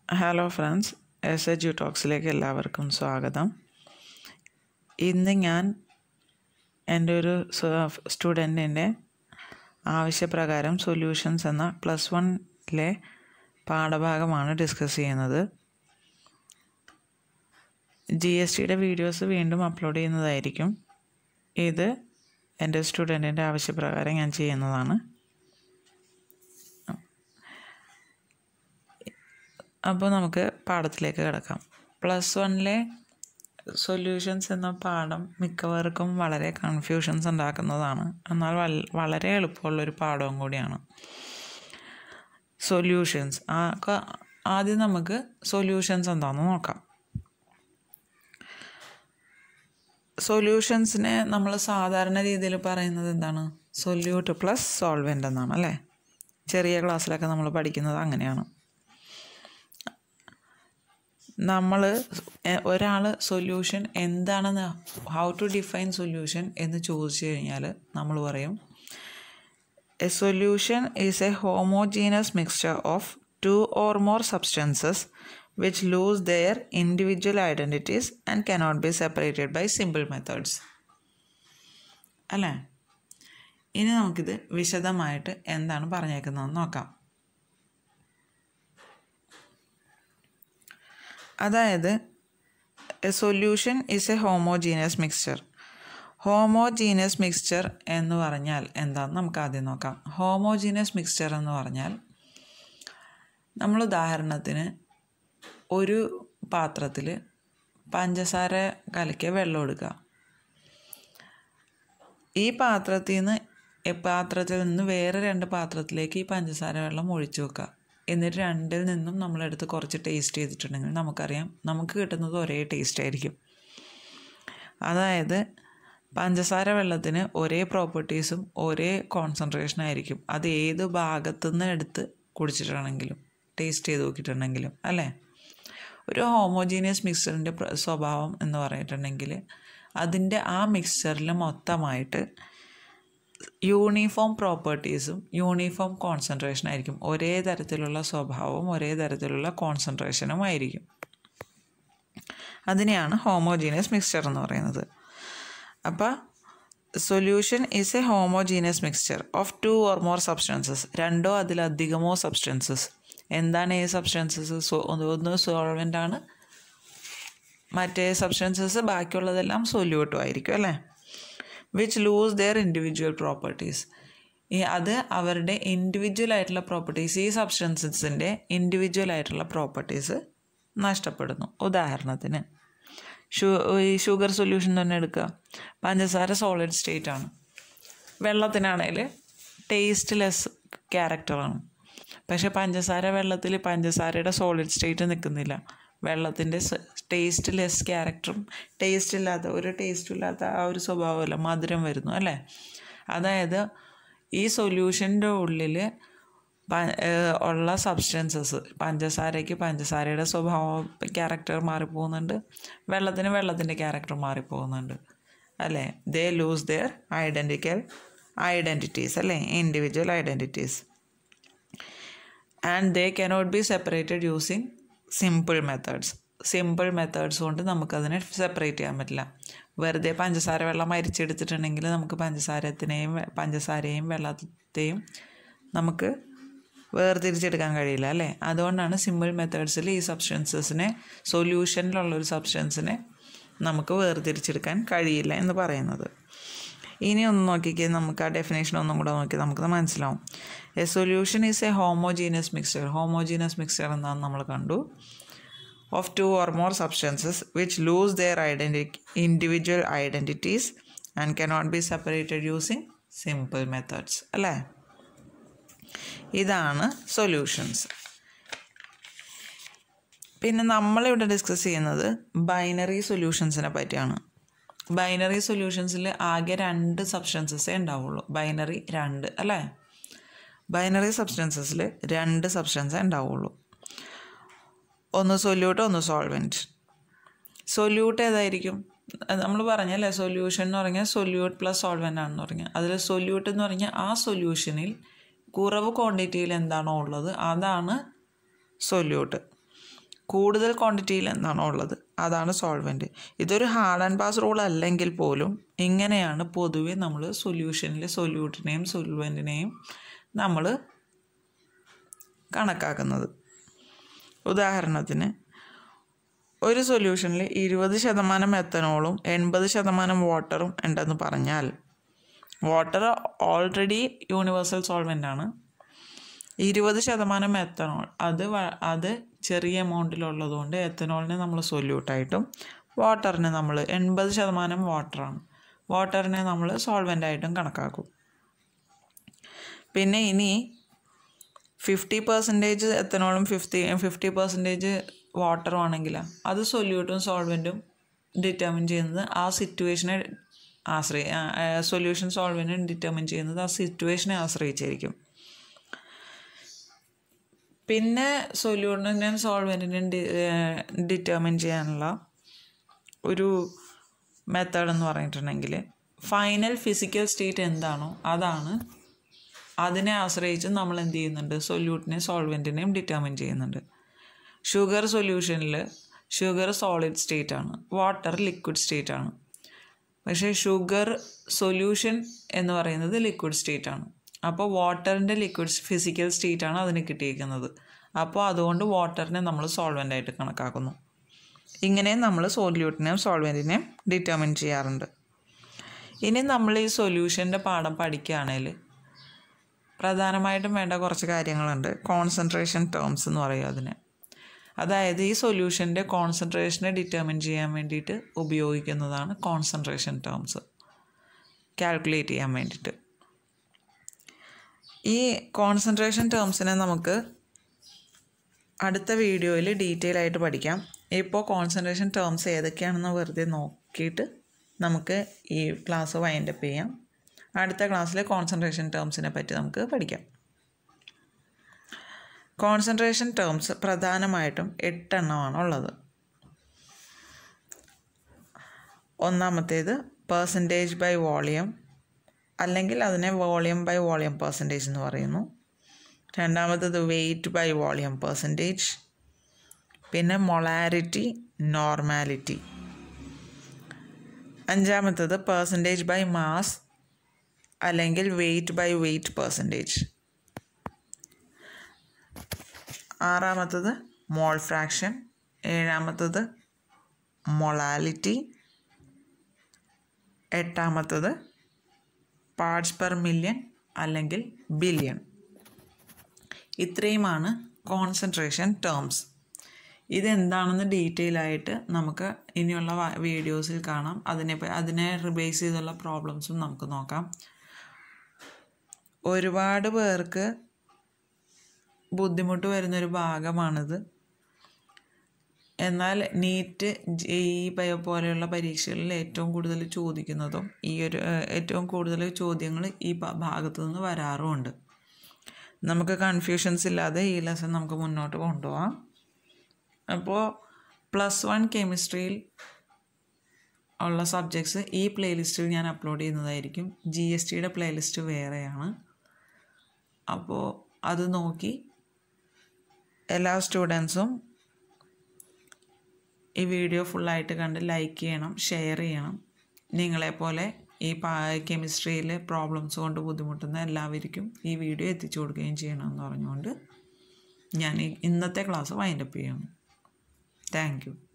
hello friends S H U ടോക്സിലേക്ക് എല്ലാവർക്കും സ്വാഗതം ഇന്ന് ഞാൻ എൻ്റെ ഒരു സ്റ്റുഡൻറ്റിൻ്റെ ആവശ്യപ്രകാരം സൊല്യൂഷൻസ് എന്ന പ്ലസ് വണ്ണിലെ പാഠഭാഗമാണ് ഡിസ്കസ് ചെയ്യുന്നത് ജി എസ് ടിയുടെ വീഡിയോസ് വീണ്ടും അപ്ലോഡ് ചെയ്യുന്നതായിരിക്കും ഇത് എൻ്റെ സ്റ്റുഡൻറ്റിൻ്റെ ആവശ്യപ്രകാരം ഞാൻ ചെയ്യുന്നതാണ് അപ്പോൾ നമുക്ക് പാഠത്തിലേക്ക് കിടക്കാം പ്ലസ് വണ്ണിലെ സൊല്യൂഷൻസ് എന്ന പാഠം മിക്കവർക്കും വളരെ കൺഫ്യൂഷൻസ് ഉണ്ടാക്കുന്നതാണ് എന്നാൽ വൽ- വളരെ എളുപ്പമുള്ളൊരു പാഠവും കൂടിയാണ് സൊല്യൂഷൻസ് ആദ്യം നമുക്ക് സൊല്യൂഷൻസ് എന്താണെന്ന് നോക്കാം സൊല്യൂഷൻസിനെ നമ്മൾ സാധാരണ രീതിയിൽ പറയുന്നത് എന്താണ് സൊല്യൂട്ട് പ്ലസ് സോൾവെൻ്റ് എന്നാണ് അല്ലേ ചെറിയ ക്ലാസ്സിലൊക്കെ നമ്മൾ പഠിക്കുന്നത് അങ്ങനെയാണ് നമ്മൾ ഒരാൾ സൊല്യൂഷൻ എന്താണെന്ന് ഹൗ ടു ഡിഫൈൻ സൊല്യൂഷൻ എന്ന് ചോദിച്ചു കഴിഞ്ഞാൽ നമ്മൾ പറയും a solution is a homogeneous mixture of two or more substances which lose their individual identities and cannot be separated by simple methods അല്ലേ ഇനി നമുക്കിത് വിശദമായിട്ട് എന്താണ് പറഞ്ഞേക്കുന്നതെന്ന് നോക്കാം അതായത് a solution is a homogeneous mixture homogeneous mixture എന്ന് പറഞ്ഞാൽ എന്താണെന്ന് നമുക്ക് ആദ്യം നോക്കാം ഹോമോജീനിയസ് മിക്സ്ചർ എന്ന് പറഞ്ഞാൽ നമ്മൾ ഉദാഹരണത്തിന് ഒരു പാത്രത്തിൽ പഞ്ചസാര കലക്കിയ വെള്ളം എടുക്കുക ഈ പാത്രത്തിൽ നിന്ന് ഈ പാത്രത്തിൽ നിന്ന് വേറെ രണ്ട് പാത്രത്തിലേക്ക് ഈ പഞ്ചസാര വെള്ളം ഒഴിച്ചു വെക്കുക എന്നിട്ട് രണ്ടിൽ നിന്നും നമ്മളെടുത്ത് കുറച്ച് ടേസ്റ്റ് ചെയ്തിട്ടുണ്ടെങ്കിൽ നമുക്കറിയാം നമുക്ക് കിട്ടുന്നത് ഒരേ ടേസ്റ്റ് ആയിരിക്കും അതായത് പഞ്ചസാര വെള്ളത്തിന് ഒരേ പ്രോപ്പർട്ടീസും ഒരേ കോൺസെൻട്രേഷൻ ആയിരിക്കും അത് ഏത് ഭാഗത്തു നിന്ന് എടുത്ത് കുടിച്ചിട്ടാണെങ്കിലും ടേസ്റ്റ് ചെയ്ത് നോക്കിയിട്ടുണ്ടെങ്കിലും അല്ലേ ഒരു ഹോമോജീനിയസ് മിക്സറിൻ്റെ സ്വഭാവം എന്ന് പറഞ്ഞിട്ടുണ്ടെങ്കിൽ അതിൻ്റെ ആ മിക്സ്ചറിൽ മൊത്തമായിട്ട് യൂണിഫോം പ്രോപ്പർട്ടീസും യൂണിഫോം കോൺസെൻട്രേഷൻ ആയിരിക്കും ഒരേ തരത്തിലുള്ള സ്വഭാവവും ഒരേ തരത്തിലുള്ള കോൺസെൻട്രേഷനും ആയിരിക്കും അതിനെയാണ് ഹോമോജീനിയസ് മിക്സ്ചർ എന്ന് പറയുന്നത് അപ്പോൾ solution is a homogeneous mixture of two or more substances രണ്ടോ അതിലധികമോ സബ്സ്റ്റൻസസ് എന്താണ് ഈ സബ്സ്റ്റൻസസ് ഒന്ന് സോൾവെൻ്റ് ആണ് മറ്റേ സബ്സ്റ്റൻസസ് ബാക്കിയുള്ളതെല്ലാം സൊല്യൂട്ടും ആയിരിക്കും അല്ലേ which lose their individual properties ഈ അത് അവരുടെ ഇൻഡിവിജ്വൽ ആയിട്ടുള്ള പ്രോപ്പർട്ടീസ് ഈ സബ്സ്റ്റൻസസിൻ്റെ ഇൻഡിവിജ്വൽ ആയിട്ടുള്ള പ്രോപ്പർട്ടീസ് നഷ്ടപ്പെടുന്നു ഉദാഹരണത്തിന് ഷു ഈ ഷുഗർ സൊല്യൂഷൻ തന്നെ എടുക്കുക പഞ്ചസാര സോളിഡ് സ്റ്റേറ്റ് ആണ് വെള്ളത്തിനാണെങ്കിൽ ടേസ്റ്റ് ലെസ് ക്യാരക്ടറാണ് പക്ഷെ പഞ്ചസാര വെള്ളത്തിൽ പഞ്ചസാരയുടെ സോളിഡ് സ്റ്റേറ്റ് നിൽക്കുന്നില്ല വെള്ളത്തിൻ്റെ ടേസ്റ്റ് ലെസ് ക്യാരക്ടറും ടേസ്റ്റ് ഇല്ലാത്ത ഒരു ടേസ്റ്റും ഇല്ലാത്ത ആ ഒരു സ്വഭാവമല്ല മധുരം വരുന്നു അല്ലേ അതായത് ഈ സൊല്യൂഷൻ്റെ ഉള്ളിൽ ഉള്ള സബ്സ്റ്റൻസസ് പഞ്ചസാരയ്ക്ക് പഞ്ചസാരയുടെ സ്വഭാവം ക്യാരക്ടർ മാറിപ്പോകുന്നുണ്ട് വെള്ളത്തിന് വെള്ളത്തിൻ്റെ ക്യാരക്ടർ മാറിപ്പോകുന്നുണ്ട് അല്ലേ they lose their identical identities അല്ലേ individual identities and they cannot be separated using simple methods simple methods കൊണ്ട് നമുക്കതിനെ സെപ്പറേറ്റ് ചെയ്യാൻ പറ്റില്ല വെറുതെ പഞ്ചസാര വെള്ളം അരിച്ചെടുത്തിട്ടുണ്ടെങ്കിൽ നമുക്ക് പഞ്ചസാരത്തിനെയും പഞ്ചസാരയും വെള്ളത്തെയും നമുക്ക് വേർതിരിച്ചെടുക്കാൻ കഴിയില്ല അല്ലേ അതുകൊണ്ടാണ് സിമ്പിൾ മെത്തേഡ്സിൽ ഈ സബ്സ്റ്റൻസസിനെ സൊല്യൂഷനിലുള്ള ഒരു സബ്സ്റ്റൻസിനെ നമുക്ക് വേർതിരിച്ചെടുക്കാൻ കഴിയില്ല എന്ന് പറയുന്നത് ഇനി ഒന്ന് നോക്കിക്കേ നമുക്ക് ആ ഡെഫിനേഷൻ ഒന്നും കൂടെ നോക്കി നമുക്ക് മനസ്സിലാവും a solution is a homogeneous mixture homogeneous mixture എന്താണെന്ന് നമ്മൾ കണ്ടു of two or more substances which lose their identity individual identities and cannot be separated using simple methods അല്ലേ ഇതാണ് സൊല്യൂഷൻസ് പിന്നെ നമ്മളിവിടെ ഡിസ്കസ് ചെയ്യുന്നത് ബൈനറി സൊല്യൂഷൻസിനെ പറ്റിയാണ് ബൈനറി സൊല്യൂഷൻസിൽ ആകെ രണ്ട് സബ്സ്റ്റൻസസേ ഉണ്ടാവുള്ളൂ ബൈനറി രണ്ട് അല്ലേ ബൈനറി സബ്സ്റ്റൻസസിൽ രണ്ട് സബ്സ്റ്റൻസേ ഉണ്ടാവുള്ളൂ ഒന്ന് സൊല്യൂട്ട് ഒന്ന് സോൾവെൻറ്റ് സൊല്യൂട്ട് ഏതായിരിക്കും നമ്മൾ പറഞ്ഞല്ലേ സൊല്യൂഷൻ എന്ന് പറഞ്ഞാൽ സൊല്യൂട്ട് പ്ലസ് സോൾവെൻ്റ് ആണെന്ന് പറഞ്ഞാൽ അതിൽ സൊല്യൂട്ട് എന്ന് പറഞ്ഞാൽ ആ സൊല്യൂഷനിൽ കുറവ് ക്വാണ്ടിറ്റിയിൽ എന്താണോ ഉള്ളത് അതാണ് സൊല്യൂട്ട് കൂടുതൽ ക്വാണ്ടിറ്റിയിൽ എന്താണോ ഉള്ളത് അതാണ് സോൾവെൻറ്റ് ഇതൊരു ഹാർഡ് ആൻഡ് പാസ് റൂൾ അല്ലെങ്കിൽ പോലും ഇങ്ങനെയാണ് പൊതുവെ നമ്മൾ സൊല്യൂഷനിൽ സൊല്യൂട്ടിനെയും സൊല്വെൻറ്റിനെയും നമ്മൾ കണക്കാക്കുന്നത് ഉദാഹരണത്തിന് ഒരു സൊല്യൂഷനിൽ ഇരുപത് ശതമാനം എത്തനോളും എൺപത് ശതമാനം വാട്ടറും ഉണ്ടെന്ന് പറഞ്ഞാൽ വാട്ടർ ഓൾറെഡി യൂണിവേഴ്സൽ സോൾവെൻ്റ് ആണ് ഇരുപത് ശതമാനം എത്തനോൾ അത് വ- അത് ചെറിയ എമൗണ്ടിലുള്ളതുകൊണ്ട് എത്തനോളിനെ നമ്മൾ സൊല്യൂട്ടായിട്ടും വാട്ടറിനെ നമ്മൾ എൺപത് ശതമാനം വാട്ടറാണ് വാട്ടറിനെ നമ്മൾ സോൾവെൻ്റ് ആയിട്ടും കണക്കാക്കും പിന്നെ ഇനി ഫിഫ്റ്റി പെർസെൻറ്റേജ് എത്തനോളും ഫിഫ്റ്റി ഫിഫ്റ്റി പെർസെൻറ്റേജ് വാട്ടറും ആണെങ്കിൽ അത് സൊല്യൂട്ടും സോൾവെൻറ്റും ഡിറ്റർമിൻ ചെയ്യുന്നത് ആ സിറ്റുവേഷനെ ആശ്രയി സൊല്യൂഷൻ സോൾവെൻറ്റും ഡിറ്റർമിൻ ചെയ്യുന്നത് ആ സിറ്റുവേഷനെ ആശ്രയിച്ചിരിക്കും പിന്നെ സൊല്യൂട്ടിനെയും സോൾവെൻറ്റിനെയും ഡി ഡിറ്റർമിൻ ചെയ്യാനുള്ള ഒരു മെത്തേഡ് എന്ന് പറഞ്ഞിട്ടുണ്ടെങ്കിൽ ഫൈനൽ ഫിസിക്കൽ സ്റ്റേറ്റ് എന്താണോ അതാണ് അതിനെ ആശ്രയിച്ച് നമ്മൾ എന്ത് ചെയ്യുന്നുണ്ട് സൊല്യൂട്ടിനെയും സോൾവെൻറ്റിനെയും ഡിറ്റർമിൻ ചെയ്യുന്നുണ്ട് ഷുഗർ സൊല്യൂഷനിൽ ഷുഗർ സോളിഡ് സ്റ്റേറ്റ് ആണ് വാട്ടർ ലിക്വിഡ് സ്റ്റേറ്റ് ആണ് പക്ഷേ ഷുഗർ സൊല്യൂഷൻ എന്ന് പറയുന്നത് ലിക്വിഡ് സ്റ്റേറ്റ് ആണ് അപ്പോൾ വാട്ടറിൻ്റെ ലിക്വിഡ് ഫിസിക്കൽ സ്റ്റേറ്റ് ആണ് അതിന് കിട്ടിയിരിക്കുന്നത് അപ്പോൾ അതുകൊണ്ട് വാട്ടറിനെ നമ്മൾ സോൾവെൻ്റ് ആയിട്ട് കണക്കാക്കുന്നു ഇങ്ങനെ നമ്മൾ സൊല്യൂട്ടിനെയും സോൾവെൻറ്റിനെയും ഡിറ്റർമിൻ ചെയ്യാറുണ്ട് ഇനി നമ്മൾ ഈ സൊല്യൂഷൻ്റെ പാഠം പഠിക്കുകയാണെങ്കിൽ പ്രധാനമായിട്ടും വേണ്ട കുറച്ച് കാര്യങ്ങളുണ്ട് കോൺസെൻട്രേഷൻ ടേംസ് എന്ന് പറയും അതിന് അതായത് ഈ സൊല്യൂഷൻ്റെ കോൺസെൻട്രേഷനെ ഡിറ്റർമിൻ ചെയ്യാൻ വേണ്ടിയിട്ട് ഉപയോഗിക്കുന്നതാണ് കോൺസെൻട്രേഷൻ ടേംസ് കാൽക്കുലേറ്റ് ചെയ്യാൻ വേണ്ടിയിട്ട് ഈ കോൺസെൻട്രേഷൻ ടേംസിനെ നമുക്ക് അടുത്ത വീഡിയോയിൽ ഡീറ്റെയിൽ ആയിട്ട് പഠിക്കാം ഇപ്പോൾ കോൺസെൻട്രേഷൻ ടേംസ് ഏതൊക്കെയാണെന്ന് വെറുതെ നോക്കിയിട്ട് നമുക്ക് ഈ ക്ലാസ് വൈൻഡപ്പ് ചെയ്യാം അടുത്ത ക്ലാസ്സിൽ കോൺസെൻട്രേഷൻ ടേംസിനെ പറ്റി നമുക്ക് പഠിക്കാം കോൺസെൻട്രേഷൻ ടേംസ് പ്രധാനമായിട്ടും എട്ടെണ്ണമാണ് ഉള്ളത് ഒന്നാമത്തേത് പേഴ്സൻറ്റേജ് ബൈ വോളിയം അല്ലെങ്കിൽ അതിനെ വോളിയം ബൈ വോളിയം പെർസെൻറ്റേജ് എന്ന് പറയുന്നു രണ്ടാമത്തത് വെയിറ്റ് ബൈ വോളിയം പെർസെൻറ്റേജ് പിന്നെ മൊളാരിറ്റി നോർമാലിറ്റി അഞ്ചാമത്തത് പെർസെൻറ്റേജ് ബൈ മാസ് അല്ലെങ്കിൽ വെയിറ്റ് ബൈ വെയിറ്റ് പെർസെൻറ്റേജ് ആറാമത്തത് മോൾ ഫ്രാക്ഷൻ ഏഴാമത്തത് മൊളാലിറ്റി എട്ടാമത്തത് പാർട്സ് പെർ മില്യൺ അല്ലെങ്കിൽ ബില്യൺ ഇത്രയുമാണ് കോൺസെൻട്രേഷൻ ടേംസ് ഇതെന്താണെന്ന് ഡീറ്റെയിൽ ആയിട്ട് നമുക്ക് ഇനിയുള്ള വ- വീഡിയോസിൽ കാണാം അതിനെ പ- അതിനെ ബേസ് ചെയ്തുള്ള പ്രോബ്ലംസും നമുക്ക് നോക്കാം ഒരുപാട് പേർക്ക് ബുദ്ധിമുട്ട് വരുന്നൊരു ഭാഗമാണിത് എന്നാൽ നീറ്റ് ജെ ഇ പയ പോലെയുള്ള പരീക്ഷകളിൽ ഏറ്റവും കൂടുതൽ ചോദിക്കുന്നതും ഈ ഒരു ഏഹ്, ഏറ്റവും കൂടുതൽ ചോദ്യങ്ങൾ ഈ പ- ഭാഗത്തു നിന്ന് വരാറുമുണ്ട് നമുക്ക് കൺഫ്യൂഷൻസ് ഇല്ലാതെ ഈ ലെസൺ നമുക്ക് മുന്നോട്ട് കൊണ്ടുപോകാം അപ്പോൾ പ്ലസ് വൺ കെമിസ്ട്രിയിൽ ഉള്ള സബ്ജക്ട്സ് ഈ പ്ലേലിസ്റ്റിൽ ഞാൻ അപ്ലോഡ് ചെയ്യുന്നതായിരിക്കും ജി എസ് ടിയുടെ പ്ലേലിസ്റ്റ് വേറെയാണ് അപ്പോൾ അത് നോക്കി എല്ലാ സ്റ്റുഡൻസും ഈ വീഡിയോ ഫുള്ളായിട്ട് കണ്ട് ലൈക്ക് ചെയ്യണം ഷെയർ ചെയ്യണം നിങ്ങളെപ്പോലെ ഈ പാ കെമിസ്ട്രിയിൽ പ്രോബ്ലംസ് കൊണ്ട് ബുദ്ധിമുട്ടുന്ന എല്ലാവർക്കും ഈ വീഡിയോ എത്തിച്ചു കൊടുക്കുകയും ചെയ്യണമെന്ന് പറഞ്ഞുകൊണ്ട് ഞാൻ ഈ ഇന്നത്തെ ക്ലാസ് വൈൻഡപ്പ് ചെയ്യണം താങ്ക് യു